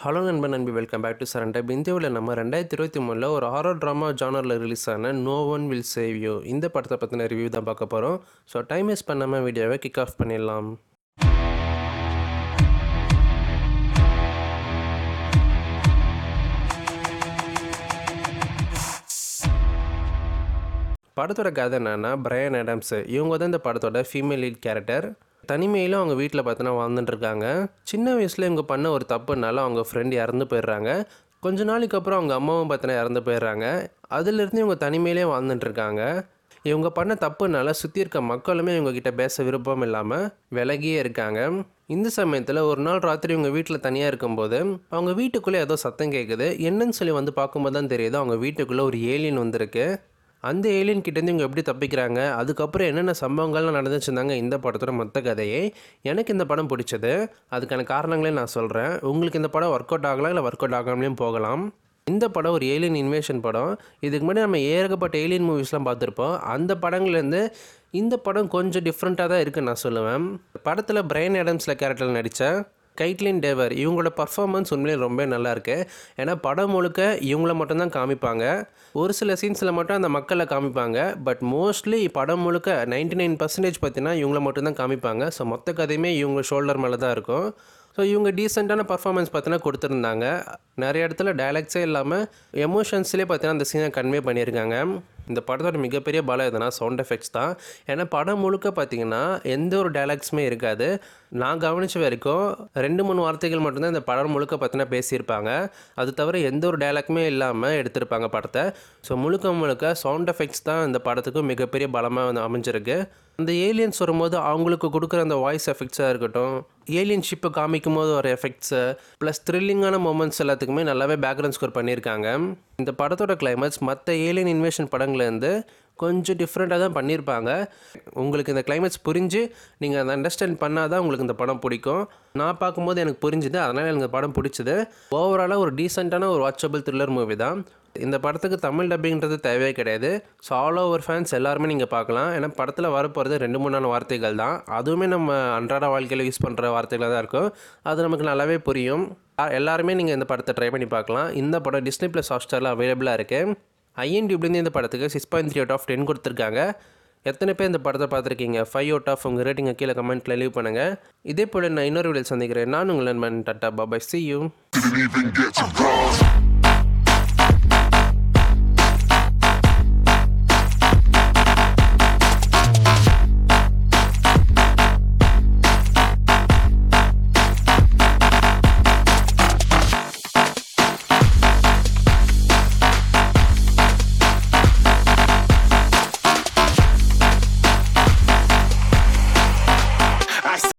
Hello நண்பன் நண்பி welcome back to சரண்டை இந்தியாவில் நம்ம ரெண்டாயிரத்தி இருபத்தி மூணில் ஒரு ஹாரர் ட்ராமா ஜானரில் ரிலீஸ் ஆன no one will save you இந்த படத்தை பற்றின ரிவ்யூ தான் பார்க்க போகிறோம் ஸோ டைம் வேஸ்ட் பண்ணாமல் வீடியோவை கிக் ஆஃப் பண்ணிடலாம் படத்தோட கதை என்னன்னா பிரையன் ஆடம்ஸு இவங்க தான் இந்த படத்தோட ஃபீமேல் லீட் கேரக்டர் தனிமையிலும் அவங்க வீட்டில் பார்த்தோன்னா வாழ்ந்துட்டு இருக்காங்க சின்ன வயசில் இவங்க பண்ண ஒரு தப்புனால அவங்க ஃப்ரெண்ட் இறந்து போயிடுறாங்க கொஞ்ச நாளைக்கு அப்புறம் அவங்க அம்மாவும் பார்த்தோன்னா இறந்து போயிடுறாங்க அதுலேருந்து இவங்க தனிமையிலே வாழ்ந்துட்டு இருக்காங்க இவங்க பண்ண தப்புனால சுற்றி இருக்க மக்களுமே இவங்க கிட்ட பேச விருப்பம் இல்லாமல் விலகியே இருக்காங்க இந்த சமயத்தில் ஒரு நாள் ராத்திரி இவங்க வீட்டில் தனியாக இருக்கும்போது அவங்க வீட்டுக்குள்ளே ஏதோ சத்தம் கேட்குது என்னன்னு சொல்லி வந்து பார்க்கும்போது தான் தெரியுது அவங்க வீட்டுக்குள்ளே ஒரு ஏலியன் வந்திருக்கு அந்த ஏலியன் கிட்டேருந்து இவங்க எப்படி தப்பிக்கிறாங்க அதுக்கப்புறம் என்னென்ன சம்பவங்கள்லாம் நடந்துச்சுருந்தாங்க இந்த படத்தோட மொத்த கதையே எனக்கு இந்த படம் பிடிச்சது அதுக்கான காரணங்களையும் நான் சொல்கிறேன் உங்களுக்கு இந்த படம் ஒர்க் அவுட் ஆகலாம் இல்லை ஒர்க் அவுட் ஆகாமலையும் போகலாம் இந்த படம் ஒரு ஏலியன் இன்வேஷன் படம் இதுக்கு முன்னாடி நம்ம ஏகப்பட்ட ஏலியன் மூவிஸ்லாம் பார்த்துருப்போம் அந்த படங்கள்லேருந்து இந்த படம் கொஞ்சம் டிஃப்ரெண்ட்டாக தான் இருக்குன்னு நான் சொல்லுவேன் படத்தில் பிரைன் ஆடம்ஸில் கேரக்டரில் நடித்த கைட்லின் டேவர் இவங்களோட பர்ஃபார்மன்ஸ் உண்மையிலே ரொம்ப நல்லா இருக்கு ஏன்னா படம் முழுக்க இவங்கள மட்டும்தான் காமிப்பாங்க ஒரு சில சீன்ஸில் மட்டும் அந்த மக்களை காமிப்பாங்க பட் மோஸ்ட்லி படம் முழுக்க நைன்டி நைன் பர்சன்டேஜ் பார்த்தீங்கன்னா இவங்கள மட்டும்தான் காமிப்பாங்க ஸோ மொத்த கதையுமே இவங்க ஷோல்டர் மேலே தான் இருக்கும் ஸோ இவங்க டீசெண்டான பர்ஃபார்மன்ஸ் பார்த்தீங்கன்னா கொடுத்துருந்தாங்க நிறைய இடத்துல டைலாக்ஸே இல்லாமல் எமோஷன்ஸ்லேயே பார்த்தீங்கன்னா அந்த சீனை கன்வே பண்ணியிருக்காங்க இந்த படத்தோட மிகப்பெரிய பலம் எதுனா சவுண்ட் எஃபெக்ட்ஸ் தான் ஏன்னா படம் முழுக்க பார்த்தீங்கன்னா எந்த ஒரு டைலாக்ஸுமே இருக்காது நான் கவனித்த வரைக்கும் ரெண்டு மூணு வார்த்தைகள் மட்டும்தான் இந்த படம் முழுக்க பார்த்தீங்கன்னா பேசியிருப்பாங்க அது தவிர எந்த ஒரு டைலாக்குமே இல்லாமல் எடுத்திருப்பாங்க படத்தை ஸோ முழுக்க முழுக்க சவுண்ட் எஃபெக்ட்ஸ் தான் இந்த படத்துக்கு மிகப்பெரிய பலமாக வந்து அமைஞ்சிருக்கு அந்த ஏலியன்ஸ் வரும்போது அவங்களுக்கு கொடுக்குற அந்த வாய்ஸ் எஃபெக்ட்ஸாக இருக்கட்டும் ஏலியன் ஷிப்பை காமிக்கும் போது ஒரு எஃபெக்ட்ஸு ப்ளஸ் த்ரில்லிங்கான மூமெண்ட்ஸ் எல்லாத்துக்குமே நல்லாவே பேக்ரவுண்ட் ஸ்கோர் பண்ணியிருக்காங்க இந்த படத்தோட கிளைமேக்ஸ் மற்ற ஏலியன் இன்வேஷன் படங்கள்லேருந்து கொஞ்சம் டிஃப்ரெண்ட்டாக தான் பண்ணியிருப்பாங்க உங்களுக்கு இந்த கிளைமேக்ஸ் புரிஞ்சு நீங்கள் அதை அண்டர்ஸ்டாண்ட் பண்ணால் தான் உங்களுக்கு இந்த படம் பிடிக்கும் நான் பார்க்கும்போது எனக்கு புரிஞ்சுது அதனால் எனக்கு இந்த படம் பிடிச்சது ஓவராலாக ஒரு டீசெண்டான ஒரு வாட்சபிள் த்ரில்லர் மூவி தான் இந்த படத்துக்கு தமிழ் டப்பிங்கிறது தேவையே கிடையாது ஸோ ஆல் ஓவர் ஃபேன்ஸ் எல்லாருமே நீங்கள் பார்க்கலாம் ஏன்னா படத்தில் வரப்போகிறது ரெண்டு மூணு நாலு வார்த்தைகள் தான் அதுவுமே நம்ம அன்றாட வாழ்க்கையில் யூஸ் பண்ணுற வார்த்தைகளாக தான் இருக்கும் அது நமக்கு நல்லாவே புரியும் எல்லாருமே நீங்கள் இந்த படத்தை ட்ரை பண்ணி பார்க்கலாம் இந்த படம் டிஸ்னி ப்ளஸ் ஹாட்ஸ்டாரில் அவைலபிளாக இருக்குது ஐஎன்டியூப்லேருந்து இந்த படத்துக்கு six point three out of ten கொடுத்துருக்காங்க எத்தனை பேர் இந்த படத்தை பார்த்துருக்கீங்க ஃபைவ் அவுட் ஆஃப் உங்கள் ரேட்டிங்கை கீழே கமெண்ட்டில் லீவ் பண்ணுங்கள் இதே போல் நான் இன்னொரு வீடியோ சந்திக்கிறேன் நான் உங்கள் நண்பன் டாட்டா bye bye see you Didn't even get to cross.